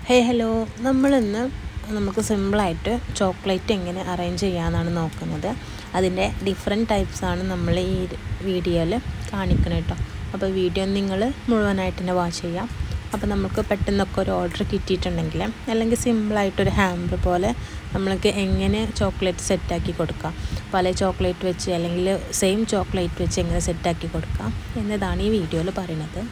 ഹേ hello നമ്മളിന്ന് നമുക്ക് സിമ്പിളായിട്ട് ചോക്ലേറ്റ് എങ്ങനെ അറേഞ്ച് ചെയ്യാമെന്നാണ് നോക്കുന്നത് അതിൻ്റെ ഡിഫറെൻറ്റ് ടൈപ്സാണ് നമ്മൾ ഈ വീഡിയോയിൽ കാണിക്കുന്നത് കേട്ടോ അപ്പോൾ വീഡിയോ നിങ്ങൾ മുഴുവനായിട്ട് തന്നെ വാച്ച് ചെയ്യാം അപ്പോൾ നമുക്ക് പെട്ടെന്നൊക്കെ ഒരു ഓർഡർ കിട്ടിയിട്ടുണ്ടെങ്കിൽ അല്ലെങ്കിൽ സിമ്പിളായിട്ടൊരു ഹാമ്പർ പോലെ നമ്മൾക്ക് എങ്ങനെ ചോക്ലേറ്റ് സെറ്റാക്കി കൊടുക്കാം പല ചോക്ലേറ്റ് വെച്ച് അല്ലെങ്കിൽ സെയിം ചോക്ലേറ്റ് വെച്ച് എങ്ങനെ സെറ്റാക്കി കൊടുക്കാം എന്നതാണ് ഈ വീഡിയോയിൽ പറയുന്നത്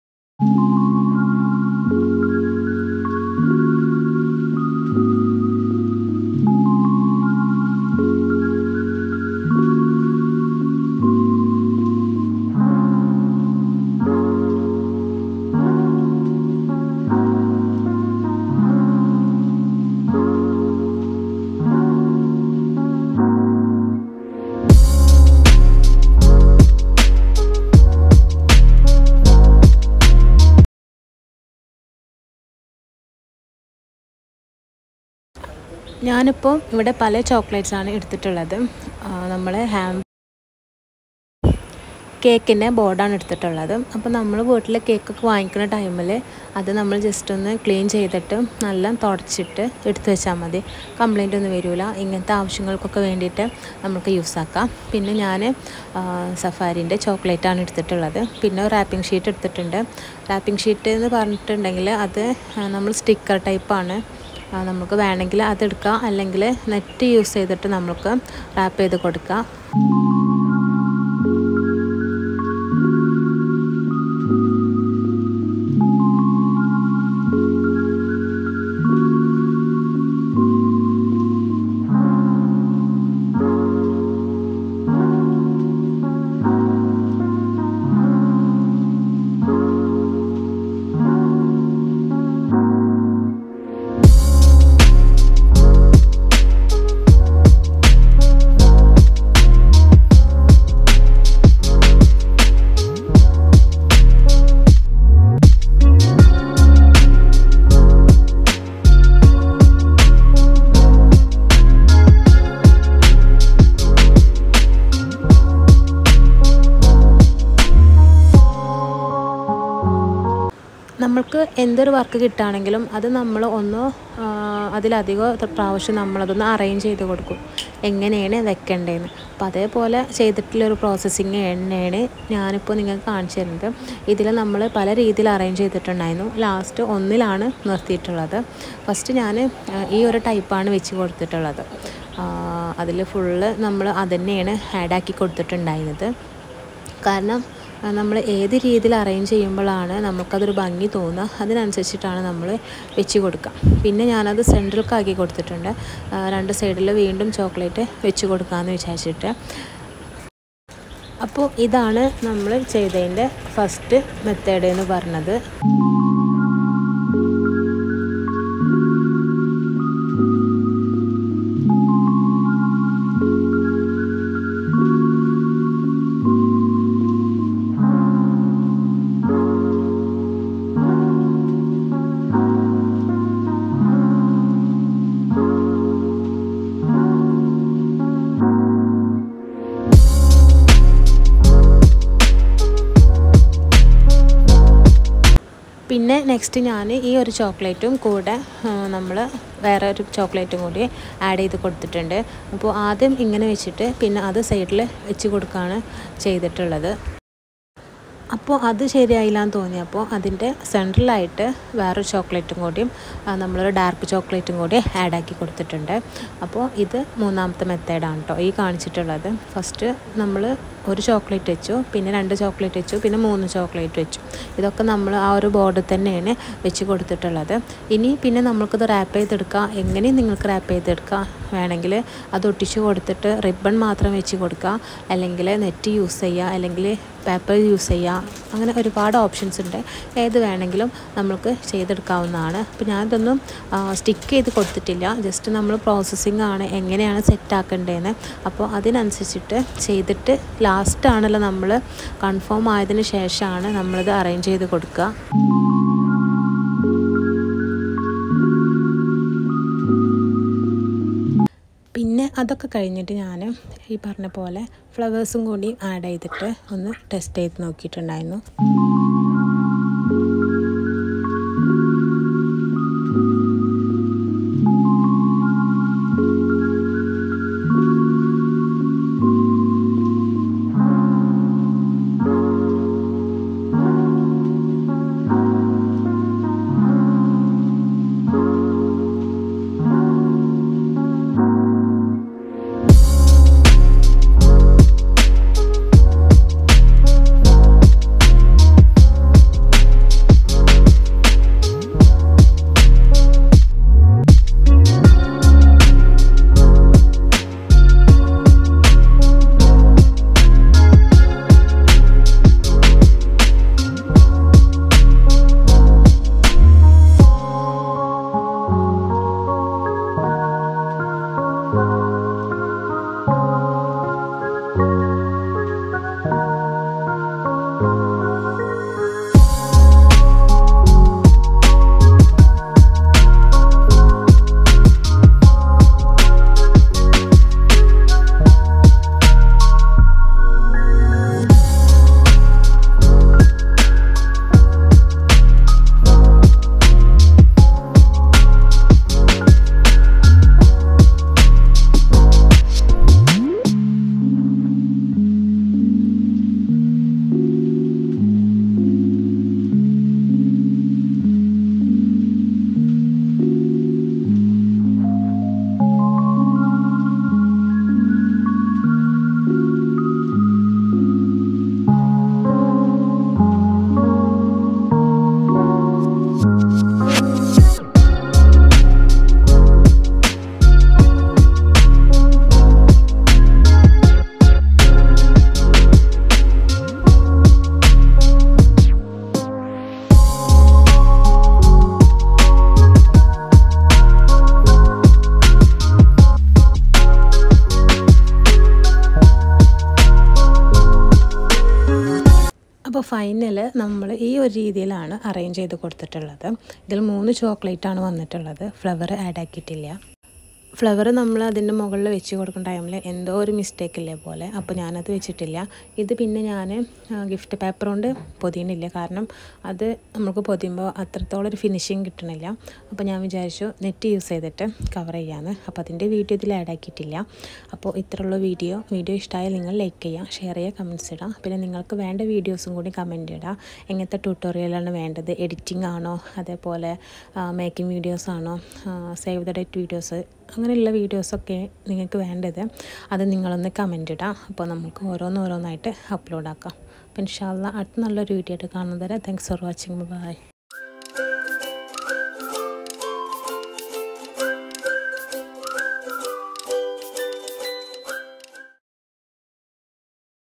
ഞാനിപ്പോൾ ഇവിടെ പല ചോക്ലേറ്റ്സാണ് എടുത്തിട്ടുള്ളത് നമ്മൾ ഹാം കേക്കിൻ്റെ ബോർഡാണ് എടുത്തിട്ടുള്ളത് അപ്പോൾ നമ്മൾ വീട്ടിൽ കേക്കൊക്കെ വാങ്ങിക്കുന്ന ടൈമിൽ അത് നമ്മൾ ജസ്റ്റ് ഒന്ന് ക്ലീൻ ചെയ്തിട്ട് നല്ല തുടച്ചിട്ട് എടുത്തു വെച്ചാൽ മതി കംപ്ലൈൻ്റ് ഒന്നും വരില്ല ഇങ്ങനത്തെ ആവശ്യങ്ങൾക്കൊക്കെ വേണ്ടിയിട്ട് നമുക്ക് യൂസ് ആക്കാം പിന്നെ ഞാൻ സഫാരിൻ്റെ ചോക്ലേറ്റാണ് എടുത്തിട്ടുള്ളത് പിന്നെ റാപ്പിംഗ് ഷീറ്റ് എടുത്തിട്ടുണ്ട് റാപ്പിംഗ് ഷീറ്റ് എന്ന് പറഞ്ഞിട്ടുണ്ടെങ്കിൽ അത് നമ്മൾ സ്റ്റിക്കർ ടൈപ്പാണ് നമുക്ക് വേണമെങ്കിൽ അതെടുക്കാം അല്ലെങ്കിൽ നെറ്റ് യൂസ് ചെയ്തിട്ട് നമുക്ക് റാപ്പ് ചെയ്ത് കൊടുക്കാം നമ്മൾക്ക് എന്തൊരു വർക്ക് കിട്ടുകയാണെങ്കിലും അത് നമ്മൾ ഒന്ന് അതിലധികം പ്രാവശ്യം നമ്മളതൊന്ന് അറേഞ്ച് ചെയ്ത് കൊടുക്കും എങ്ങനെയാണ് വെക്കേണ്ടതെന്ന് അപ്പോൾ അതേപോലെ ചെയ്തിട്ടുള്ളൊരു പ്രോസസ്സിങ് തന്നെയാണ് ഞാനിപ്പോൾ നിങ്ങൾക്ക് കാണിച്ചു തരുന്നത് ഇതിൽ നമ്മൾ പല രീതിയിൽ അറേഞ്ച് ചെയ്തിട്ടുണ്ടായിരുന്നു ലാസ്റ്റ് ഒന്നിലാണ് നിർത്തിയിട്ടുള്ളത് ഫസ്റ്റ് ഞാൻ ഈ ഒരു ടൈപ്പാണ് വെച്ച് കൊടുത്തിട്ടുള്ളത് അതിൽ ഫുള്ള് നമ്മൾ അതുതന്നെയാണ് ആഡാക്കി കൊടുത്തിട്ടുണ്ടായിരുന്നത് കാരണം നമ്മൾ ഏത് രീതിയിൽ അറേഞ്ച് ചെയ്യുമ്പോഴാണ് നമുക്കതൊരു ഭംഗി തോന്നുക അതിനനുസരിച്ചിട്ടാണ് നമ്മൾ വെച്ച് കൊടുക്കുക പിന്നെ ഞാനത് സെൻട്രൽക്കാക്കി കൊടുത്തിട്ടുണ്ട് രണ്ട് സൈഡിൽ വീണ്ടും ചോക്ലേറ്റ് വെച്ച് കൊടുക്കാമെന്ന് വിചാരിച്ചിട്ട് അപ്പോൾ ഇതാണ് നമ്മൾ ചെയ്തതിൻ്റെ ഫസ്റ്റ് മെത്തേഡ് എന്ന് പറഞ്ഞത് പിന്നെ നെക്സ്റ്റ് ഞാൻ ഈ ഒരു ചോക്ലേറ്റും കൂടെ നമ്മൾ വേറെ ഒരു ചോക്ലേറ്റും കൂടി ആഡ് ചെയ്ത് കൊടുത്തിട്ടുണ്ട് അപ്പോൾ ആദ്യം ഇങ്ങനെ വെച്ചിട്ട് പിന്നെ അത് സൈഡിൽ വെച്ച് കൊടുക്കുകയാണ് ചെയ്തിട്ടുള്ളത് അപ്പോൾ അത് ശരിയായില്ല എന്ന് തോന്നിയപ്പോൾ അതിൻ്റെ സെൻട്രലായിട്ട് വേറൊരു ചോക്ലേറ്റും കൂടിയും നമ്മളൊരു ഡാർക്ക് ചോക്ലേറ്റും കൂടി ആഡാക്കി കൊടുത്തിട്ടുണ്ട് അപ്പോൾ ഇത് മൂന്നാമത്തെ മെത്തേഡാണ് കേട്ടോ ഈ കാണിച്ചിട്ടുള്ളത് ഫസ്റ്റ് നമ്മൾ ഒരു ചോക്ലേറ്റ് വെച്ചു പിന്നെ രണ്ട് ചോക്ലേറ്റ് വെച്ചു പിന്നെ മൂന്ന് ചോക്ലേറ്റ് വെച്ചു ഇതൊക്കെ നമ്മൾ ആ ഒരു ബോർഡിൽ തന്നെയാണ് വെച്ച് കൊടുത്തിട്ടുള്ളത് ഇനി പിന്നെ നമുക്കിത് റാപ്പ് ചെയ്തെടുക്കാം എങ്ങനെയും നിങ്ങൾക്ക് റാപ്പ് ചെയ്തെടുക്കാം വേണമെങ്കിൽ അത് ഒട്ടിച്ച് കൊടുത്തിട്ട് റിബൺ മാത്രം വെച്ച് കൊടുക്കുക അല്ലെങ്കിൽ നെറ്റ് യൂസ് ചെയ്യുക അല്ലെങ്കിൽ പേപ്പർ യൂസ് ചെയ്യുക അങ്ങനെ ഒരുപാട് ഓപ്ഷൻസ് ഉണ്ട് ഏത് വേണമെങ്കിലും നമുക്ക് ചെയ്തെടുക്കാവുന്നതാണ് അപ്പോൾ ഞാനിതൊന്നും സ്റ്റിക്ക് ചെയ്ത് കൊടുത്തിട്ടില്ല ജസ്റ്റ് നമ്മൾ പ്രോസസ്സിങ് ആണ് എങ്ങനെയാണ് സെറ്റ് ആക്കേണ്ടതെന്ന് അപ്പോൾ അതിനനുസരിച്ചിട്ട് ചെയ്തിട്ട് ലാസ്റ്റാണല്ലോ നമ്മൾ കൺഫേം ആയതിനു ശേഷമാണ് നമ്മളിത് അറേഞ്ച് ചെയ്ത് കൊടുക്കുക പിന്നെ അതൊക്കെ കഴിഞ്ഞിട്ട് ഞാൻ ഈ പറഞ്ഞ പോലെ ഫ്ലവേഴ്സും കൂടി ആഡ് ചെയ്തിട്ട് ഒന്ന് ടെസ്റ്റ് ചെയ്ത് നോക്കിയിട്ടുണ്ടായിരുന്നു ഫൈനൽ നമ്മൾ ഈ ഒരു രീതിയിലാണ് അറേഞ്ച് ചെയ്ത് കൊടുത്തിട്ടുള്ളത് ഇതിൽ മൂന്ന് ചോക്ലേറ്റാണ് വന്നിട്ടുള്ളത് ഫ്ലവർ ആഡ് ആക്കിയിട്ടില്ല ഫ്ലവർ നമ്മൾ അതിൻ്റെ മുകളിൽ വെച്ച് കൊടുക്കുന്ന ടൈമിൽ എന്തോ ഒരു മിസ്റ്റേക്ക് ഇല്ലേ പോലെ അപ്പോൾ ഞാനത് വെച്ചിട്ടില്ല ഇത് പിന്നെ ഞാൻ ഗിഫ്റ്റ് പേപ്പർ കൊണ്ട് പൊതിയുന്നില്ല കാരണം അത് നമുക്ക് പൊതിയുമ്പോൾ അത്രത്തോളം ഒരു ഫിനിഷിങ് കിട്ടണില്ല അപ്പോൾ ഞാൻ വിചാരിച്ചു നെറ്റ് യൂസ് ചെയ്തിട്ട് കവർ ചെയ്യാമെന്ന് അപ്പോൾ അതിൻ്റെ വീഡിയോ ഇതിൽ ആഡ് ആക്കിയിട്ടില്ല അപ്പോൾ ഇത്രയുള്ള വീഡിയോ വീഡിയോ ഇഷ്ടമായാൽ നിങ്ങൾ ലൈക്ക് ചെയ്യുക ഷെയർ ചെയ്യുക കമൻറ്റ്സ് ഇടുക പിന്നെ നിങ്ങൾക്ക് വേണ്ട വീഡിയോസും കൂടി കമൻറ്റ് ഇടുക എങ്ങനത്തെ ട്യൂട്ടോറിയലാണ് വേണ്ടത് എഡിറ്റിംഗ് ആണോ അതേപോലെ മേക്കിംഗ് വീഡിയോസ് ആണോ സേവ് ദ ഡേറ്റ് വീഡിയോസ് അങ്ങനെയുള്ള വീഡിയോസൊക്കെ നിങ്ങൾക്ക് വേണ്ടത് അത് നിങ്ങളൊന്ന് കമൻ്റ് ഇടാം അപ്പോൾ നമുക്ക് ഓരോന്നോരോന്നായിട്ട് അപ്ലോഡ് ആക്കാം അപ്പോൾ ഇൻഷാല്ല അടുത്ത നല്ലൊരു വീഡിയോ ആയിട്ട് കാണുന്നത് വരെ താങ്ക്സ് ഫോർ വാച്ചിങ് ബൈ